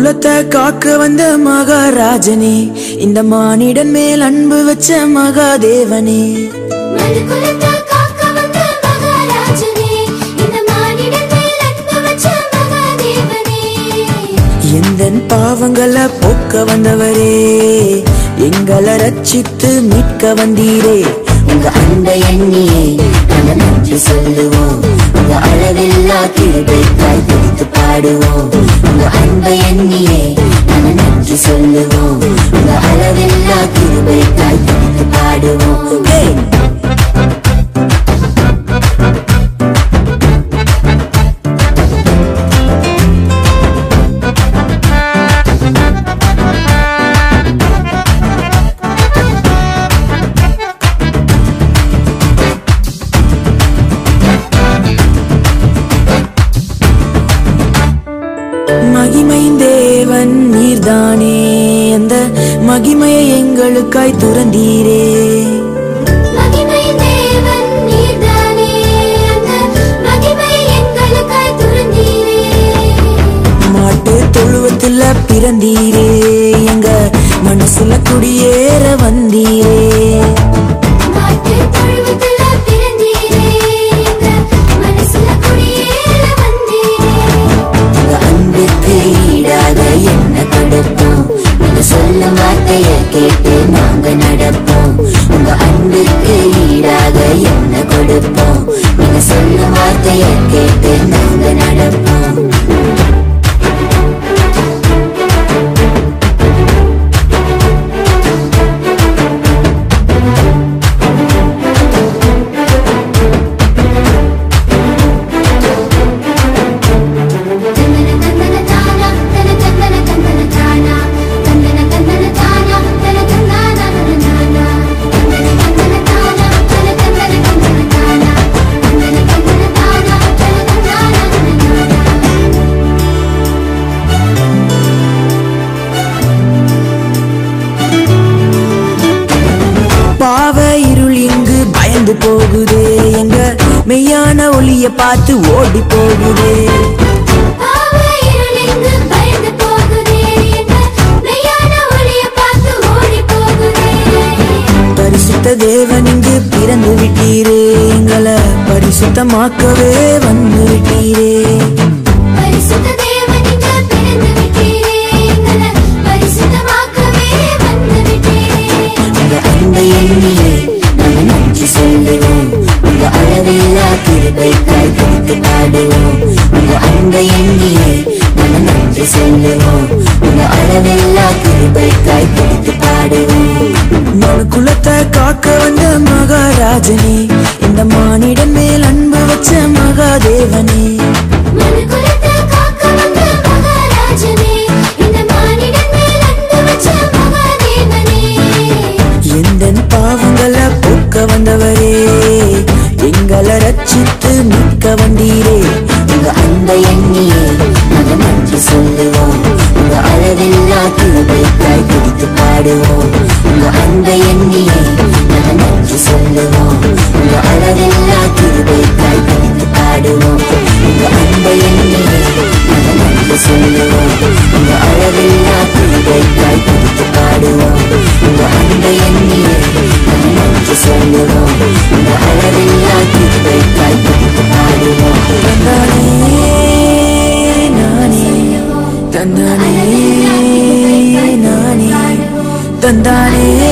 குலத்தை காக்க வந்த மகாராஜனே இந்த மானிடன் மேல் அன்பு வச்ச மகாதேவனே மனுக்குலத்தை காக்க வந்த மகாராஜனே, இந்த மானிடன் மேல் அன்பு வச்ச மகாதேவனே. எந்தன் பாவங்களை போக்க வந்தவரே எங்களை ரட்சித்து மீட்க வந்தீரே உங்க அன்பை எண்ணியே நாங்க நன்றி சொல்லுவோம் உங்க அளவில்லா கிருபைக்காய் பிடித்து பாடுவோம் உங்க அன்பை எண்ணியே நாங்க நன்றி சொல்லுவோம் உங்க அளவில்லா கிருபைக்காய் பிடித்து பாடுவோம் Hey! மகிமை தேவன் நீர்தானே அந்த மகிமையை எங்களுக்காய் துறந்தீரே மகிமை தேவன் நீர்தானே, அந்த மகிமை எங்களுக்காய் துறந்தீரே. மாட்டு தொழுவத்துல பிறந்தீரே எங்க மனசுல குடியேற வந்தீரே மாட்டுத் தொழுவத்துல பிறந்தீரே, எங்க மனசுல குடியேற வந்தீரே. உங்க அன்புக்கு ஈடாக என்ன கொடுப்போம் நீங்க சொல்லும் வார்த்தையை கேட்டு நாங்க நடப்போம் உங்க அன்புக்கு ஈடாக என்ன கொடுப்போம் நீங்க சொல்லும் வார்த்தையை கேட்டு நாங்க நடப்போம் தந்தன தந்தன தானா, தன தந்தன தந்தன தானா. தந்தன தந்தன தானா, தன தந்தானா தன தானா. தந்தன தந்தன தானா, தன தந்தன தந்தன தானா. தந்தன தந்தன தானா, தன தந்தானா தன தானா. பாவ இருள் இங்கு பயந்து போகுதே எங்க மெய்யான ஒளிய பார்த்து ஓடி போகுதே பாவ இருள் எங்கு பயந்து போகுதே, எங்க மெய்யான ஒளியை பார்த்து ஓடிப் போகுதே. பரிசுத்த தேவன் இங்கு பிறந்து விட்டீரே எங்களை பரிசுத்தமாக்கவே வந்து விட்டீரே பரிசுத்த தேவன் இங்கு பிறந்து விட்டீரே, எங்களை பரிசுத்தமாக்கவே வந்து விட்டீரே. உங்க அன்பை எண்ணியே நாங்க நன்றி சொல்லுவோம் உங்க அளவில்லா கிருபைக்காய் பிடித்து பாடுவோம் உங்க அன்பை எண்ணியே நாங்க நன்றி சொல்லுவோம் உங்க அளவில்லா கிருபைக்காய் பிடித்து பாடுவோம் மனு குலத்தை காக்க வந்த மகாராஜனே இந்த மானிடன் மேல் அன்பு வச்ச மகாதேவனே மனுக்குலத்தை காக்க வந்த மகாராஜனே, இந்த மானிடன் மேல் அன்பு வச்ச மகாதேவனே. எந்தன் பாவங்களை போக்க வந்தவரே எங்களை ரட்சித்து மீட்க வந்தீரே உங்க அன்பை எண்ணியே நாங்க நன்றி சொல்லுவோம் உங்க அளவில்லா கிருபைக்காய் பிடித்து பாடுவோம் உங்க அன்பை எண்ணியே நாங்க நன்றி சொல்லுவோம் உங்க அளவில்லா கிருபைக்காய் பிடித்து பாடுவோம் உங்க அன்பை எண்ணியே நாங்க நன்றி சொல்லுவோம் உங்க அளவில்லா கிருபைக்காய் பிடித்து பாடுவோம் உங்க அன்பை எண்ணியே நாங்க நன்றி சொல்லுவோம் உங்க அளவில்லா கிருபைக்காய் பிடித்து பாடுவோம் தந்தானே நானே தந்தானே நானே தந்தானே